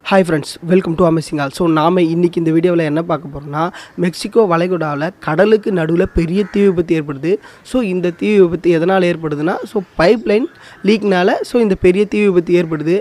hi friends welcome to amazing all so நாம் இன்றைக்கி இந்த வீடியோவில் என்ன பார்க்க போகிறோம்னா மெக்சிகோ வளைகுடாவில் கடலுக்கு நடுவில் பெரிய தீ விபத்து ஏற்படுது ஸோ இந்த தீ விபத்து எதனால் ஏற்படுதுன்னா ஸோ பைப் லைன் லீக்னால ஸோ இந்த பெரிய தீ விபத்து ஏற்படுது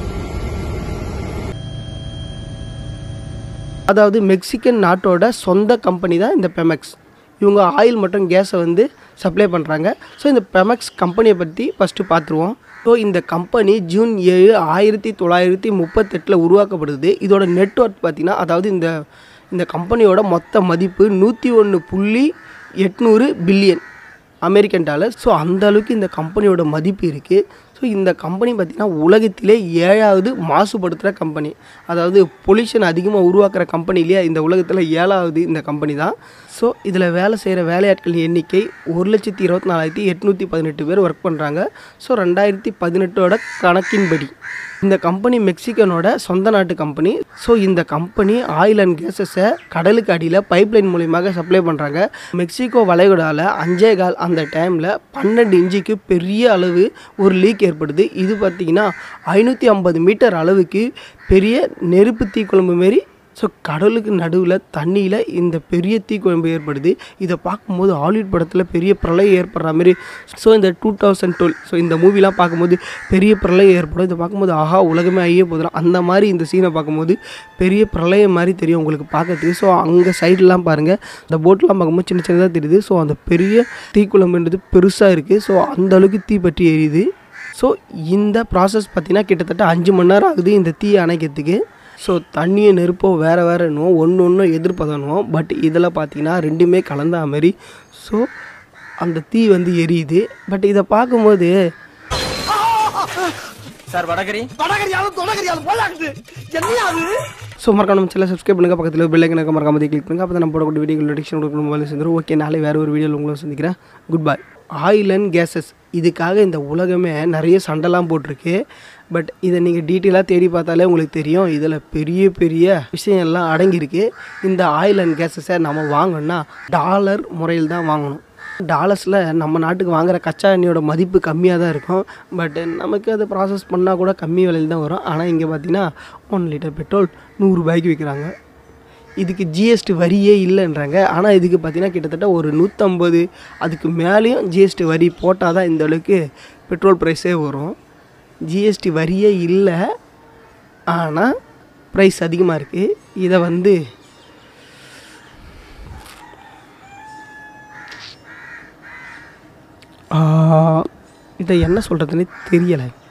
அதாவது மெக்சிகன் நாட்டோட சொந்த கம்பெனி தான் இந்த பெமெக்ஸ் இவங்க ஆயில் மற்றும் கேஸை வந்து சப்ளை பண்ணுறாங்க ஸோ இந்த பெமெக்ஸ் கம்பெனியை பற்றி ஃபஸ்ட்டு பார்த்துருவோம் ஸோ இந்த கம்பெனி ஜூன் ஏழு ஆயிரத்தி தொள்ளாயிரத்தி முப்பத்தெட்டில் உருவாக்கப்படுது இதோட நெட்ஒர்க் பார்த்திங்கன்னா அதாவது இந்த இந்த கம்பெனியோட மொத்த மதிப்பு நூற்றி ஒன்று புள்ளி எட்நூறு பில்லியன் அமெரிக்கன் டாலர் ஸோ அந்த அளவுக்கு இந்த கம்பெனியோட மதிப்பு இருக்குது ஸோ இந்த கம்பெனி பார்த்திங்கன்னா உலகத்திலே ஏழாவது மாசுபடுத்துகிற கம்பெனி அதாவது பொல்யூஷன் அதிகமாக உருவாக்குற கம்பெனிலேயே இந்த உலகத்தில் ஏழாவது இந்த கம்பெனி தான் ஸோ இதில் வேலை செய்கிற வேலையாட்களின் எண்ணிக்கை ஒரு லட்சத்தி இருபத்தி நாலாயிரத்தி எட்நூற்றி பதினெட்டு பேர் ஒர்க் பண்ணுறாங்க ஸோ ரெண்டாயிரத்தி பதினெட்டோட கணக்கின்படி இந்த கம்பெனி மெக்சிகனோட சொந்த நாட்டு கம்பெனி ஸோ இந்த கம்பெனி ஆயில் அண்ட் கேஸஸை கடலுக்கு அடியில் பைப்லைன் மூலியமாக சப்ளை பண்ணுறாங்க மெக்சிகோ வளைகுடாவில் அஞ்சே கால் அந்த டைமில் பன்னெண்டு இன்ச்சுக்கு பெரிய அளவு ஒரு லீக் ஏற்படுது இது பார்த்திங்கன்னா ஐநூற்றி ஐம்பது மீட்டர் அளவுக்கு பெரிய நெருப்பு தீக்குழம்பு மாரி ஸோ கடலுக்கு நடுவில் தண்ணியில் இந்த பெரிய தீக்குழம்பு ஏற்படுது இதை பார்க்கும்போது ஹாலிவுட் படத்தில் பெரிய பிரளயம் ஏற்படுற மாதிரி ஸோ இந்த டூ தௌசண்ட் டுவெல் ஸோ இந்த மூவிலாம் பார்க்கும்போது பெரிய பிரளயம் ஏற்படும் இதை பார்க்கும்போது ஆஹா உலகமே ஐய போதுலாம் அந்த மாதிரி இந்த சீனை பார்க்கும்போது பெரிய பிரளயம் மாதிரி தெரியும் உங்களுக்கு பார்க்கறதுக்கு ஸோ அங்கே சைட்லாம் பாருங்கள் இந்த போட்லாம் பார்க்கும்போது சின்ன சின்னதாக தெரியுது ஸோ அந்த பெரிய தீக்குழம்புன்றது பெருசாக இருக்குது ஸோ அந்த அளவுக்கு தீ பற்றி எரியுது ஸோ இந்த ப்ராசஸ் பார்த்திங்கன்னா கிட்டத்தட்ட அஞ்சு மணி நேரம் ஆகுது இந்த தீயை அணைக்கிறதுக்கு ஸோ தண்ணியை நெருப்போ வேறு வேறுன்னுவோம் ஒன்று ஒன்று எதிர்ப்பதனுவோம் பட் இதில் பார்த்தீங்கன்னா ரெண்டுமே கலந்த மாதிரி ஸோ அந்த தீ வந்து எரியுது பட் இதை பார்க்கும்போது சார் வடகரி ஸோ மறக்காம நம்ம சேனல் சப்ஸ்கிரைப் பண்ணுங்கள் பக்கத்தில் பெல் ஐக்கனுக்கு மறக்காம கிளிக் பண்ணுங்கள் அப்போ தான் நம்ம போடக்கூடிய வீடியோ நோட்டிஃபிகேஷன் கொடுக்கணும் மொபைல் சேர்ந்துரும் ஓகே நாளை வேறு ஒரு வீடியோவில் உங்களை சந்திக்கிறேன் goodbye oil and gases இதுக்காக இந்த உலகமே நிறைய சண்டைலாம் போட்டிருக்கு பட் இதை நீங்கள் டீட்டெயிலாக தேடி பார்த்தாலே உங்களுக்கு தெரியும் இதில் பெரிய பெரிய விஷயம்லாம் அடங்கியிருக்கு இந்த ஆயில் அண்ட் கேஸஸை நம்ம வாங்கணும்னா டாலர் முறையில் தான் வாங்கணும் டாலர்ஸில் நம்ம நாட்டுக்கு வாங்குற கச்சா எண்ணெயோட மதிப்பு கம்மியாக தான் இருக்கும் பட் நமக்கு அதை ப்ராசஸ் பண்ணால் கூட கம்மி விலையில் தான் வரும் ஆனால் இங்கே பார்த்தீங்கன்னா ஒன் லிட்டர் பெட்ரோல் நூறுரூபாய்க்கு விற்கிறாங்க இதுக்கு ஜிஎஸ்டி வரியே இல்லைன்றாங்க ஆனால் இதுக்கு பார்த்தீங்கன்னா கிட்டத்தட்ட ஒரு நூற்றம்பது அதுக்கு மேலேயும் ஜிஎஸ்டி வரி போட்டால் தான் இந்த அளவுக்கு பெட்ரோல் ப்ரைஸே வரும் ஜிஎஸ்டி வரியே இல்லை ஆனால் ப்ரைஸ் அதிகமாக இருக்குது இதை வந்து இதை என்ன சொல்கிறதுனே தெரியலை